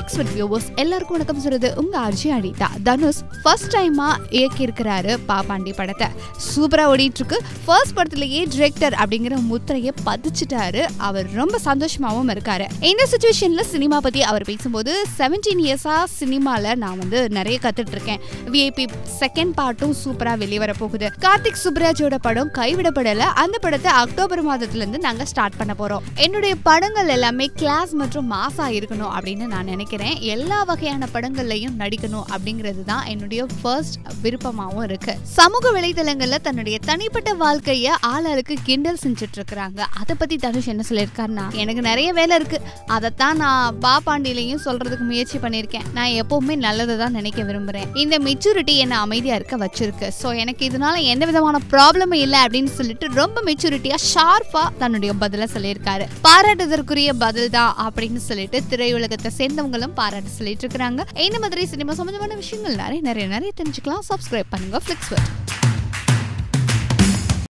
Flix with viewers எல்லாருக்கும் வணக்கம் சொல்றது உங்க அர்ஜி அடிதா தனுஷ் ஃபர்ஸ்ட் டைமா இயக்கி இருக்கிறாரு பாப்பாண்டி படத்தை சூப்பரா ஓடிட்டு இருக்கு ஃபர்ஸ்ட் படத்திலேயே டிரெக்டர் அப்படிங்கிற முத்திரையை பதிச்சிட்டாரு அவர் ரொம்ப சந்தோஷமாவும் இருக்காரு இந்த சுச்சுவேஷன்ல சினிமா பத்தி அவர் பேசும்போது செவன்டீன் இயர்ஸா சினிமால நான் வந்து நிறைய கத்துட்டு இருக்கேன் விஐபி செகண்ட் பார்ட்டும் சூப்பரா வெளியே வர போகுது கார்த்திக் சுப்ராஜோட படம் கைவிடப்படல அந்த படத்தை அக்டோபர் மாதத்துல இருந்து நாங்க ஸ்டார்ட் பண்ண போறோம் என்னுடைய படங்கள் எல்லாமே கிளாஸ் மற்றும் மாசா இருக்கணும் அப்படின்னு நான் நினைக்கிறேன் எல்லா வகையான படங்கள்லையும் நடிக்கணும் அப்படிங்கிறது தான் என்னுடைய ஃபர்ஸ்ட் விருப்பமாவும் இருக்கு சமூக வலைதளங்கள்ல தன்னுடைய தனிப்பட்ட வாழ்க்கைய ஆளாளுக்கு கிண்டல் செஞ்சுட்டு இருக்கிறாங்க அதை பத்தி தனுஷ் என்ன சொல்லியிருக்காருன்னா எனக்கு நிறைய வேலை இருக்கு அதைத்தான் நான் பாப்பாண்டிலையும் சொல்றதுக்கு முயற்சி பண்ணியிருக்கேன் நான் எப்பவுமே நல்லதை தான் நினைக்க விரும்புறேன் இந்த மெச்சூரிட்டி என்னை அமைதியா இருக்க வச்சிருக்கு ஸோ எனக்கு இதனால எந்த விதமான ப்ராப்ளமும் இல்லை அப்படின்னு சொல்லிட்டு ரொம்ப மெச்சூரிட்டியா ஷார்ப்பா தன்னுடைய பதில சொல்லியிருக்காரு பாராட்டுதற்குரிய பதில் தான் அப்படின்னு சொல்லிட்டு திரையுலகத்தை சேர்ந்தவங்களும் பாராட்டு சொல்லிட்டு இருக்கிறாங்க இந்த மாதிரி சினிமா சம்பந்தமான விஷயங்கள் நிறைய நிறைய நிறைய தெரிஞ்சுக்கலாம் சப்ஸ்கிரைப் பண்ணுங்க ஃபிளிக்ஸ்